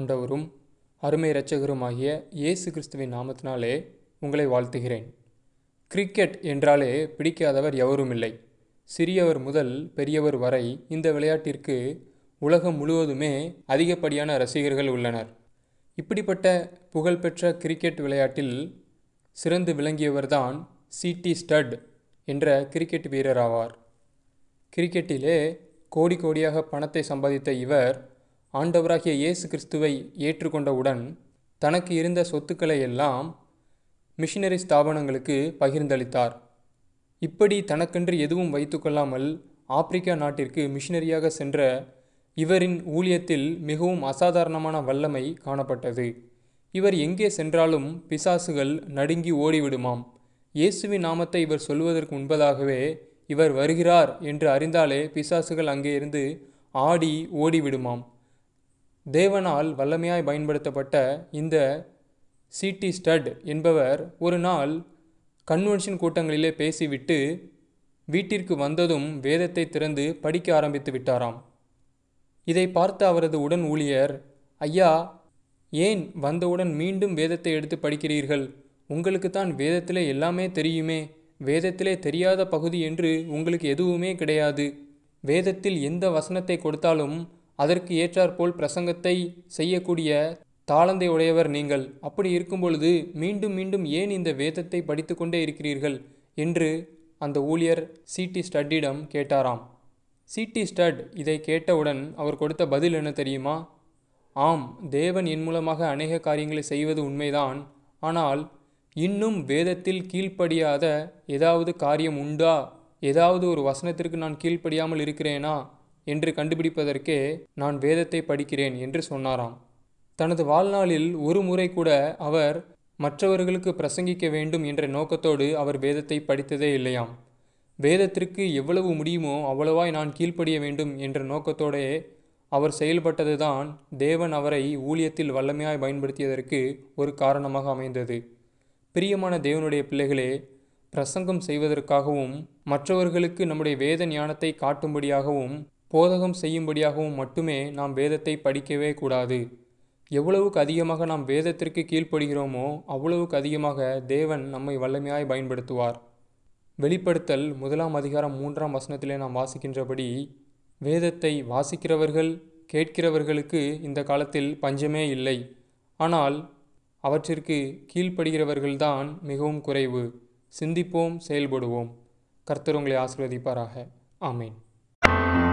ஆண்டவரும் அருமை இரட்சகருமாகிய இயேசு கிறிஸ்துவின் நாமத்தினாலே உங்களை வாழ்த்துகிறேன் கிரிக்கெட் என்றாலே பிடிக்காதவர் எவருமில்லை சிறியவர் முதல் பெரியவர் வரை இந்த விளையாட்டிற்கு உலகம் முழுவதுமே அதிகப்படியான ரசிகர்கள் உள்ளனர் இப்படிப்பட்ட புகழ்பெற்ற கிரிக்கெட் விளையாட்டில் சிறந்து விளங்கியவர்தான் சிடி ஸ்டட் என்ற கிரிக்கெட் வீரர் ஆவார் கிரிக்கெட்டிலே கோடி கோடியாக பணத்தை சம்பாதித்த இவர் ஆண்டவராகிய இயேசு கிறிஸ்துவை ஏற்றுக்கொண்டவுடன் தனக்கு இருந்த சொத்துக்களை எல்லாம் மிஷினரி ஸ்தாபனங்களுக்கு பகிர்ந்தளித்தார் இப்படி தனக்கென்று எதுவும் வைத்துக்கொள்ளாமல் ஆப்பிரிக்கா நாட்டிற்கு மிஷினரியாக சென்ற இவரின் ஊழியத்தில் மிகவும் அசாதாரணமான வல்லமை காணப்பட்டது இவர் எங்கே சென்றாலும் பிசாசுகள் நடுங்கி ஓடிவிடுமாம் இயேசுவின் நாமத்தை இவர் சொல்வதற்கு முன்பதாகவே இவர் வருகிறார் என்று அறிந்தாலே பிசாசுகள் அங்கே இருந்து ஆடி ஓடிவிடுமாம் தேவனால் வல்லமையாய் பயன்படுத்தப்பட்ட இந்த சிடி ஸ்டட் என்பவர் ஒரு நாள் கன்வென்ஷன் கூட்டங்களிலே பேசிவிட்டு வீட்டிற்கு வந்ததும் வேதத்தை திறந்து படிக்க ஆரம்பித்து விட்டாராம் இதை பார்த்த அவரது உடன் ஊழியர் ஐயா ஏன் வந்தவுடன் மீண்டும் வேதத்தை எடுத்து படிக்கிறீர்கள் உங்களுக்கு தான் வேதத்திலே எல்லாமே தெரியுமே வேதத்திலே தெரியாத பகுதி என்று உங்களுக்கு எதுவுமே கிடையாது வேதத்தில் எந்த வசனத்தை கொடுத்தாலும் அதற்கு ஏற்றாற்போல் பிரசங்கத்தை செய்யக்கூடிய தாளந்தை உடையவர் நீங்கள் அப்படி இருக்கும் பொழுது மீண்டும் மீண்டும் ஏன் இந்த வேதத்தை படித்துக்கொண்டே இருக்கிறீர்கள் என்று அந்த ஊழியர் சிடி ஸ்டட்டிடம் கேட்டாராம் சிடி ஸ்டட் இதை கேட்டவுடன் அவர் கொடுத்த பதில் என்ன தெரியுமா ஆம் தேவன் என் மூலமாக அநேக காரியங்களை செய்வது உண்மைதான் ஆனால் இன்னும் வேதத்தில் கீழ்ப்படியாத ஏதாவது காரியம் உண்டா ஏதாவது ஒரு வசனத்திற்கு நான் கீழ்ப்படியாமல் இருக்கிறேனா என்று கண்டுபிடிப்பதற்கே நான் வேதத்தை படிக்கிறேன் என்று சொன்னாராம் தனது வாழ்நாளில் ஒரு முறை கூட அவர் மற்றவர்களுக்கு பிரசங்கிக்க வேண்டும் என்ற நோக்கத்தோடு அவர் வேதத்தை படித்ததே இல்லையாம் வேதத்திற்கு எவ்வளவு முடியுமோ அவ்வளவாய் நான் கீழ்ப்படிய வேண்டும் என்ற நோக்கத்தோடே அவர் செயல்பட்டதுதான் தேவன் அவரை ஊழியத்தில் வல்லமையாய் பயன்படுத்தியதற்கு ஒரு காரணமாக அமைந்தது பிரியமான தேவனுடைய பிள்ளைகளே பிரசங்கம் செய்வதற்காகவும் மற்றவர்களுக்கு நம்முடைய வேத ஞானத்தை காட்டும்படியாகவும் போதகம் செய்யும்படியாகவும் மட்டுமே நாம் வேதத்தை படிக்கவே கூடாது எவ்வளவுக்கு அதிகமாக நாம் வேதத்திற்கு கீழ்ப்படுகிறோமோ அவ்வளவுக்கு அதிகமாக தேவன் நம்மை வல்லமையாய் பயன்படுத்துவார் வெளிப்படுத்தல் முதலாம் அதிகாரம் மூன்றாம் வசனத்திலே நாம் வாசிக்கின்றபடி வேதத்தை வாசிக்கிறவர்கள் கேட்கிறவர்களுக்கு இந்த காலத்தில் பஞ்சமே இல்லை ஆனால் அவற்றிற்கு கீழ்ப்படுகிறவர்கள்தான் மிகவும் குறைவு சிந்திப்போம் செயல்படுவோம் கர்த்தர் உங்களை ஆசிர்வதிப்பாராக ஆமேன்